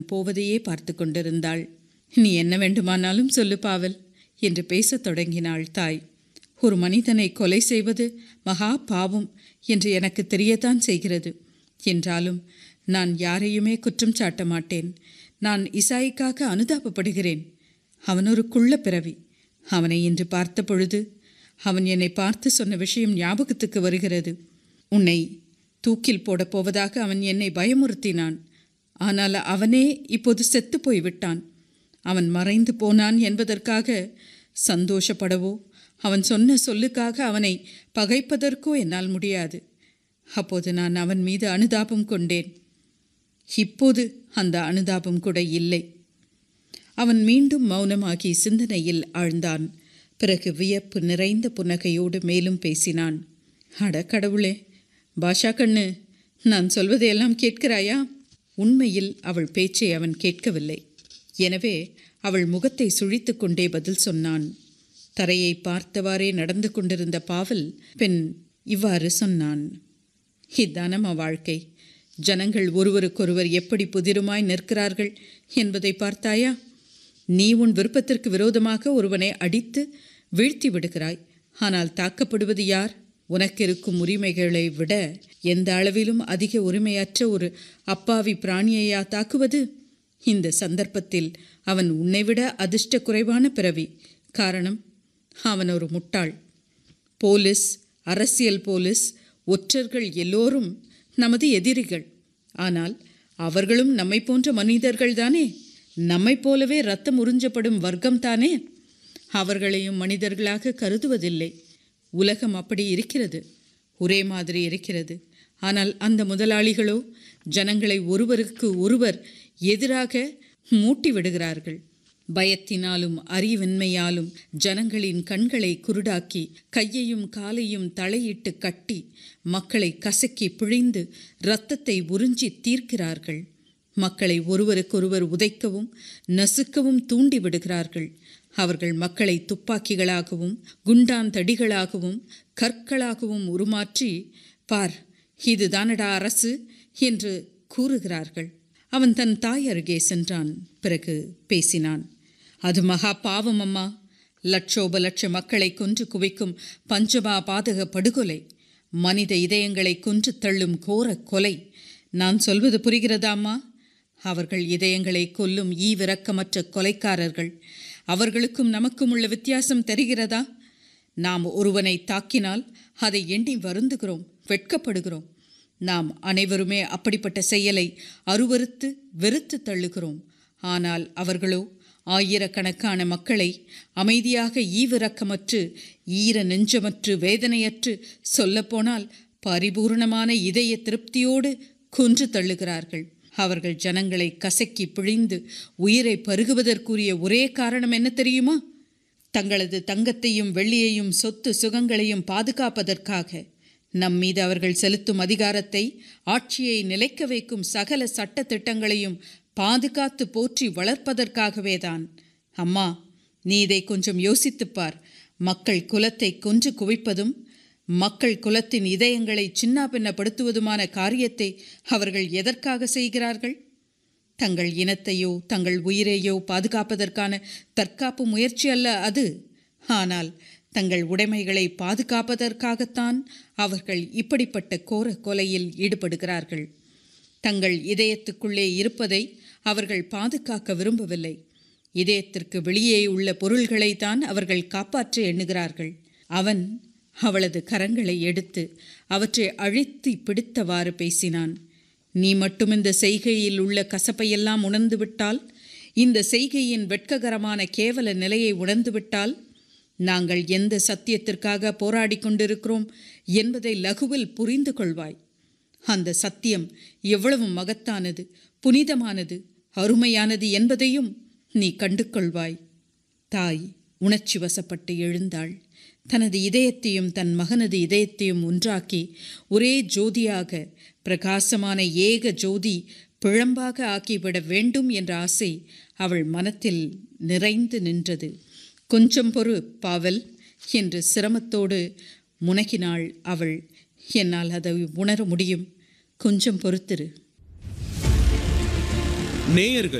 போவதையே பார்த்து கொண்டிருந்தாள் நீ என்ன வேண்டுமானாலும் சொல்லு பாவல் என்று பேசத் தொடங்கினாள் தாய் ஒரு மனிதனை கொலை செய்வது மகா பாவம் என்று எனக்கு தெரியத்தான் செய்கிறது என்றாலும் நான் யாரையுமே குற்றம் சாட்ட மாட்டேன் நான் இசாய்க்காக அனுதாபப்படுகிறேன் அவன் ஒரு குள்ள பிறவி அவனை இன்று பார்த்த பொழுது அவன் என்னை பார்த்து சொன்ன விஷயம் ஞாபகத்துக்கு வருகிறது உன்னை தூக்கில் போடப் போவதாக அவன் என்னை பயமுறுத்தினான் ஆனால் அவனே இப்போது செத்து போய்விட்டான் அவன் மறைந்து போனான் என்பதற்காக சந்தோஷப்படவோ அவன் சொன்ன சொல்லுக்காக அவனை பகைப்பதற்கோ என்னால் முடியாது அப்போது நான் அவன் மீது அனுதாபம் கொண்டேன் இப்போது அந்த அனுதாபம் கூட இல்லை அவன் மீண்டும் மௌனமாகி சிந்தனையில் ஆழ்ந்தான் பிறகு வியப்பு நிறைந்த புன்னகையோடு மேலும் பேசினான் அட கடவுளே பாஷா கண்ணு நான் சொல்வதையெல்லாம் கேட்கிறாயா உண்மையில் அவள் பேச்சை அவன் கேட்கவில்லை எனவே அவள் முகத்தை சுழித்து கொண்டே பதில் சொன்னான் தரையை பார்த்தவாறே நடந்து கொண்டிருந்த பாவல் பெண் இவ்வாறு சொன்னான் இதானம்மா வாழ்க்கை ஜனங்கள் ஒருவருக்கொருவர் எப்படி புதிருமாய் நிற்கிறார்கள் என்பதை பார்த்தாயா நீ உன் விருப்பத்திற்கு விரோதமாக ஒருவனை அடித்து வீழ்த்தி விடுகிறாய் ஆனால் தாக்கப்படுவது யார் உனக்கு இருக்கும் உரிமைகளை விட எந்த அளவிலும் அதிக உரிமையற்ற ஒரு அப்பாவி பிராணியையா தாக்குவது இந்த சந்தர்ப்பத்தில் அவன் உன்னைவிட அதிர்ஷ்ட குறைவான பிறவி காரணம் அவன் ஒரு முட்டாள் போலீஸ் அரசியல் போலீஸ் ஒற்றர்கள் எல்லோரும் நமது எதிரிகள் ஆனால் அவர்களும் நம்மை போன்ற மனிதர்கள்தானே நம்மைப் போலவே ரத்தம் உறிஞ்சப்படும் வர்க்கம் தானே அவர்களையும் மனிதர்களாக கருதுவதில்லை உலகம் அப்படி இருக்கிறது ஒரே மாதிரி இருக்கிறது ஆனால் அந்த முதலாளிகளோ ஜனங்களை ஒருவருக்கு ஒருவர் எதிராக மூட்டி விடுகிறார்கள் பயத்தினாலும் அறிவின்மையாலும் ஜனங்களின் கண்களை குருடாக்கி கையையும் காலையும் தலையிட்டு கட்டி மக்களை கசக்கி பிழிந்து இரத்தத்தை உறிஞ்சி தீர்க்கிறார்கள் மக்களை ஒருவருக்கொருவர் உதைக்கவும் நசுக்கவும் தூண்டி விடுகிறார்கள் அவர்கள் மக்களை துப்பாக்கிகளாகவும் குண்டாந்தடிகளாகவும் கற்களாகவும் உருமாற்றி பார் இதுதானடா அரசு என்று கூறுகிறார்கள் அவன் தன் தாய் அருகே சென்றான் பிறகு பேசினான் அது மகா பாவம் அம்மா லட்சோப லட்ச மக்களை கொன்று குவிக்கும் பஞ்சமா பாதக படுகொலை மனித இதயங்களை கொன்று தள்ளும் கோர கொலை நான் சொல்வது புரிகிறதாம்மா அவர்கள் இதயங்களை கொல்லும் ஈவிரக்கமற்ற கொலைக்காரர்கள் அவர்களுக்கும் நமக்கும் உள்ள வித்தியாசம் தெரிகிறதா நாம் ஒருவனை தாக்கினால் அதை எண்ணி வருந்துகிறோம் வெட்கப்படுகிறோம் நாம் அனைவருமே அப்படிப்பட்ட செயலை அருவறுத்து வெறுத்து தள்ளுகிறோம் ஆனால் அவர்களோ ஆயிரக்கணக்கான மக்களை அமைதியாக ஈவிரக்கமற்று ஈர நெஞ்சமற்று வேதனையற்று சொல்லப்போனால் பரிபூர்ணமான இதய திருப்தியோடு கொன்று தள்ளுகிறார்கள் அவர்கள் ஜனங்களை கசக்கி பிழிந்து உயிரை பருகுவதற்குரிய ஒரே காரணம் என்ன தெரியுமா தங்களது தங்கத்தையும் வெள்ளியையும் சொத்து சுகங்களையும் பாதுகாப்பதற்காக நம் மீது அவர்கள் செலுத்தும் அதிகாரத்தை ஆட்சியை நிலைக்க வைக்கும் சகல சட்ட திட்டங்களையும் பாதுகாத்து போற்றி வளர்ப்பதற்காகவே தான் அம்மா நீ இதை கொஞ்சம் யோசித்துப் பார் மக்கள் குலத்தை கொன்று குவிப்பதும் மக்கள் குலத்தின் இதயங்களை சின்னாபின்னப்படுத்துவதுமான காரியத்தை அவர்கள் எதற்காக செய்கிறார்கள் தங்கள் இனத்தையோ தங்கள் உயிரையோ பாதுகாப்பதற்கான தற்காப்பு முயற்சி அல்ல அது ஆனால் தங்கள் உடைமைகளை பாதுகாப்பதற்காகத்தான் அவர்கள் இப்படிப்பட்ட கோர கொலையில் ஈடுபடுகிறார்கள் தங்கள் இதயத்துக்குள்ளே இருப்பதை அவர்கள் பாதுகாக்க விரும்பவில்லை இதயத்திற்கு வெளியே உள்ள பொருள்களைத்தான் அவர்கள் காப்பாற்ற எண்ணுகிறார்கள் அவன் அவளது கரங்களை எடுத்து அவற்றை அழித்து பிடித்தவாறு பேசினான் நீ மட்டும் இந்த செய்கையில் உள்ள கசப்பையெல்லாம் உணர்ந்துவிட்டால் இந்த செய்கையின் வெட்ககரமான கேவல நிலையை உணர்ந்துவிட்டால் நாங்கள் எந்த சத்தியத்திற்காக போராடி கொண்டிருக்கிறோம் என்பதை லகுவில் புரிந்து கொள்வாய் அந்த சத்தியம் எவ்வளவு மகத்தானது புனிதமானது அருமையானது என்பதையும் நீ கண்டு கொள்வாய் தாய் உணர்ச்சி வசப்பட்டு எழுந்தாள் தனது இதயத்தையும் தன் மகனது இதயத்தையும் ஒன்றாக்கி ஒரே ஜோதியாக பிரகாசமான ஏக ஜோதி பிழம்பாக ஆக்கிவிட வேண்டும் என்ற ஆசை அவள் மனத்தில் நிறைந்து நின்றது கொஞ்சம் பொறு பாவல் என்று சிரமத்தோடு முனகினாள் அவள் என்னால் அதை உணர முடியும் கொஞ்சம் பொறுத்திரு நேயர்கள்